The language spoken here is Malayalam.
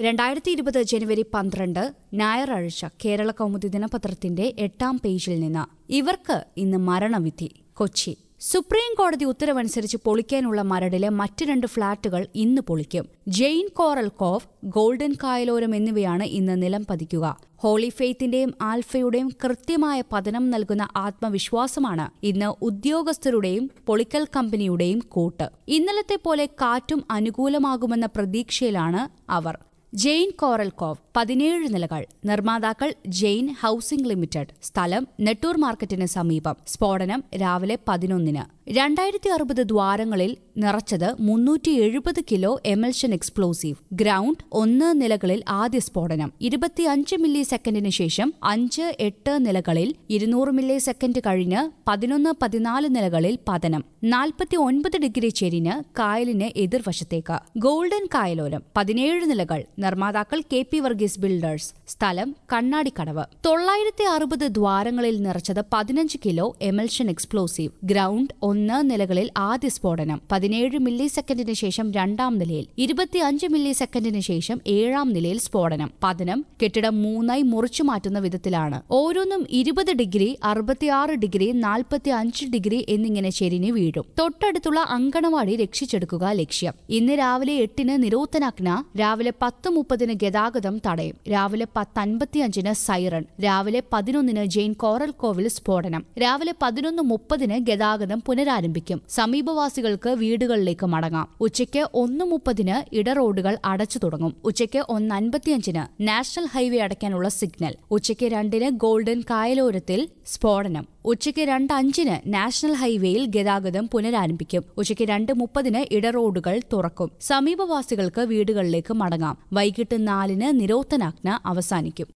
രണ്ടായിരത്തി ഇരുപത് ജനുവരി പന്ത്രണ്ട് ഞായറാഴ്ച കേരള കൗമുദി ദിനപത്രത്തിന്റെ എട്ടാം പേജിൽ നിന്ന് ഇവർക്ക് ഇന്ന് മരണവിധി കൊച്ചി സുപ്രീം കോടതി ഉത്തരവനുസരിച്ച് പൊളിക്കാനുള്ള മരടിലെ മറ്റ് രണ്ട് ഫ്ളാറ്റുകൾ ഇന്ന് പൊളിക്കും Jain Coral Cove Golden Kayaloram എന്നിവയാണ് ഇന്ന് നിലം പതിക്കുക ഹോളി ഫെയ്ത്തിന്റെയും ആൽഫയുടെയും കൃത്യമായ പതനം നൽകുന്ന ആത്മവിശ്വാസമാണ് ഇന്ന് ഉദ്യോഗസ്ഥരുടെയും പൊളിക്കൽ കമ്പനിയുടെയും കൂട്ട് ഇന്നലത്തെ പോലെ കാറ്റും അനുകൂലമാകുമെന്ന പ്രതീക്ഷയിലാണ് അവർ ജെയിൻ കോറൽ കോവ് പതിനേഴ് നിലകൾ നിർമ്മാതാക്കൾ ജെയിൻ ഹൌസിംഗ് ലിമിറ്റഡ് സ്ഥലം നെട്ടൂർ മാർക്കറ്റിന് സമീപം സ്ഫോടനം രാവിലെ പതിനൊന്നിന് രണ്ടായിരത്തി അറുപത് ദ്വാരങ്ങളിൽ നിറച്ചത് മുന്നൂറ്റി എഴുപത് കിലോ എമൽഷൻ എക്സ്പ്ലോസീവ് ഗ്രൗണ്ട് ഒന്ന് നിലകളിൽ ആദ്യ സ്ഫോടനം ഇരുപത്തിയഞ്ച് മില്ലി സെക്കൻഡിന് ശേഷം അഞ്ച് എട്ട് നിലകളിൽ ഇരുന്നൂറ് മില്ലി സെക്കൻഡ് കഴിഞ്ഞ് പതിനൊന്ന് പതിനാല് നിലകളിൽ പതനം നാൽപ്പത്തി ഒൻപത് ഡിഗ്രി ചെരിഞ്ഞ് കായലിന് എതിർവശത്തേക്ക് ഗോൾഡൻ കായലോരം പതിനേഴ് നിലകൾ നിർമ്മാതാക്കൾ കെ പി വർഗീസ് ബിൽഡേഴ്സ് സ്ഥലം കണ്ണാടിക്കടവ് തൊള്ളായിരത്തി അറുപത് ദ്വാരങ്ങളിൽ നിറച്ചത് പതിനഞ്ച് കിലോ എമൽഷൻ എക്സ്പ്ലോസീവ് ഗ്രൗണ്ട് ഒന്ന് നിലകളിൽ ആദ്യ സ്ഫോടനം പതിനേഴ് മില്ലി സെക്കൻഡിന് ശേഷം രണ്ടാം നിലയിൽ ഇരുപത്തിയഞ്ച് മില്ലി സെക്കൻഡിന് ശേഷം ഏഴാം നിലയിൽ സ്ഫോടനം പതനം കെട്ടിടം മൂന്നായി മുറിച്ചു മാറ്റുന്ന വിധത്തിലാണ് ഓരോന്നും ഇരുപത് ഡിഗ്രി അറുപത്തിയാറ് ഡിഗ്രി നാൽപ്പത്തി അഞ്ച് ഡിഗ്രി എന്നിങ്ങനെ ചെരിഞ്ഞ് വീഴും തൊട്ടടുത്തുള്ള അങ്കണവാടി രക്ഷിച്ചെടുക്കുക ലക്ഷ്യം ഇന്ന് രാവിലെ എട്ടിന് നിരോധനാജ്ഞ രാവിലെ പത്ത് മുപ്പതിന് ഗതാഗതം തടയും രാവിലെ പത്ത് അൻപത്തിയഞ്ചിന് സൈറൺ രാവിലെ പതിനൊന്നിന് ജെയിൻ കോറൽ കോവിൽ സ്ഫോടനം രാവിലെ പതിനൊന്ന് മുപ്പതിന് ഗതാഗതം പുനരാരംഭിക്കും സമീപവാസികൾക്ക് വീടുകളിലേക്ക് മടങ്ങാം ഉച്ചയ്ക്ക് ഒന്ന് മുപ്പതിന് ഇടറോഡുകൾ അടച്ചു തുടങ്ങും ഉച്ചയ്ക്ക് ഒന്ന് അൻപത്തിയഞ്ചിന് നാഷണൽ ഹൈവേ അടയ്ക്കാനുള്ള സിഗ്നൽ ഉച്ചയ്ക്ക് രണ്ടിന് ഗോൾഡൻ കായലോരത്തിൽ സ്ഫോടനം ഉച്ചയ്ക്ക് രണ്ട് അഞ്ചിന് നാഷണൽ ഹൈവേയിൽ ഗതാഗതം പുനരാരംഭിക്കും ഉച്ചയ്ക്ക് രണ്ട് മുപ്പതിന് ഇടറോഡുകൾ തുറക്കും സമീപവാസികൾക്ക് വീടുകളിലേക്ക് മടങ്ങാം വൈകിട്ട് നാലിന് നിരോധനാജ്ഞ അവസാനിക്കും